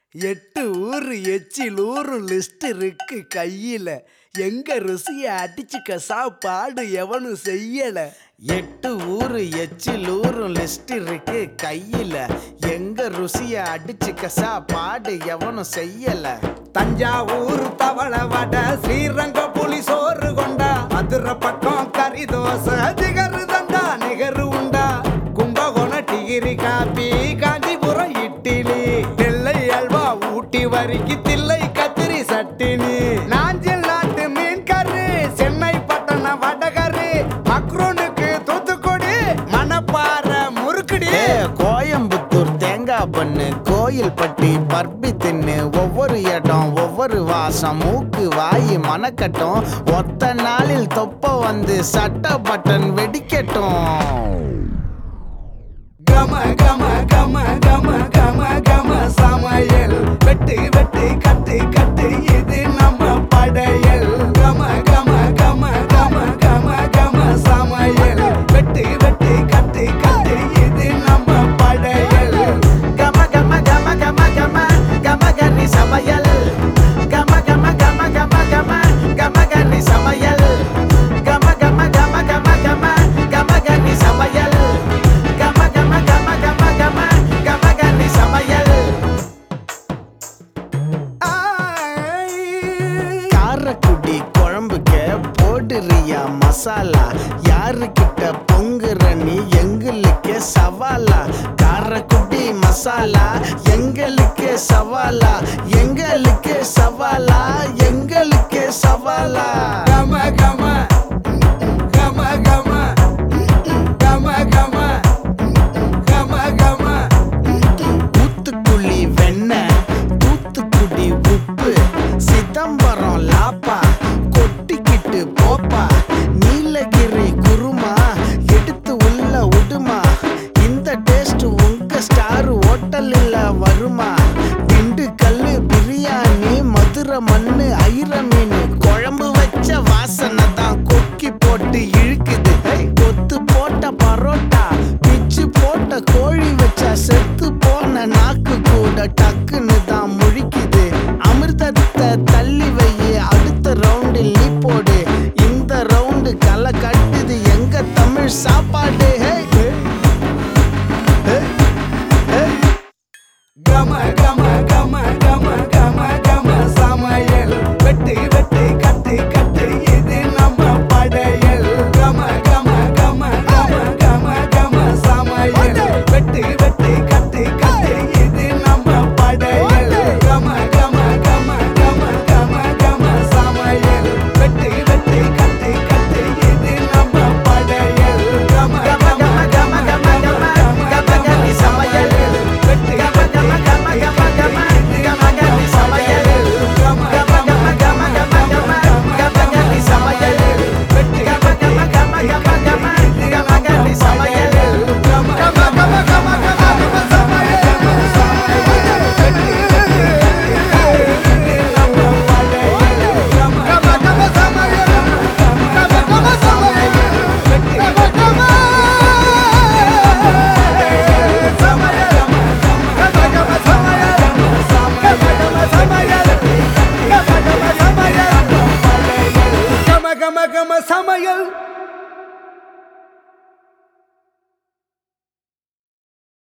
எட்டு ஊரு எச்சில் ஊரும் லிஸ்ட் இருக்கு கையில எங்க ருசிய அடிச்சுக்க சாப்பாடு எவனும் செய்யல எட்டு ஊரு எச்சில் ஊரும் லிஸ்ட் இருக்கு கையில எங்க ருசிய அடிச்சுக்க சாப்பாடு எவனும் செய்யல தஞ்சாவூர் தவள வடை ஸ்ரீரங்க புலி சோறு கொண்டா மதுரை பக்கம் கறி தோசை திகரு தண்டா நிகரு உண்டா கும்பகோணம் டிகிரி காப்பி காஞ்சிபுரம் இட்லி நெல்லை அல்வா ஊட்டி வரிக்கு தில்லை கத்திரி சட்டினி நாஞ்சில் நாட்டு மீன் கறி சென்னை பட்டணம் வடகரு மக்ரூனுக்கு தூத்துக்குடி மணப்பாறை முறுக்குடி ஏ கோயம்புத்தூர் தேங்காய் பண்ணு கோயில் பட்டி பர்பி தின்னு ஒவ்வொரு இடம் ஒவ்வொரு வாசம் மூக்கு வாய் மனக்கட்டும் ஒத்த நாளில் தொப்ப வந்து சட்ட பட்டன் வெடிக்கட்டும் கம கம கம கம கம கம சமையல் வெட்டு வெட்டு கட்டு கட்டு இது நம்ம படையல் கம கம கம கம கம கம சமையல் வெட்டு வெட்டு கட்டு கட்டு இது நம்ம படையல் கம கம கம கம கம கம கன்னி சமையல் கம கம கம கம கம கம கன்னி சமையல் கம கம கம கம கம கம கன்னி சமையல் கம கம கம கம கம கம கன்னி சமையல் காரக்குடி குழம்புக்க போடுறியா மசாலா யாருக்கிட்ட பொங்குற நீ எங்களுக்கு சவாலா காரக்குடி மசாலா எங்களுக்கு சவாலா எங்களுக்கு சவாலா எங்களுக்கு சவாலா கம கம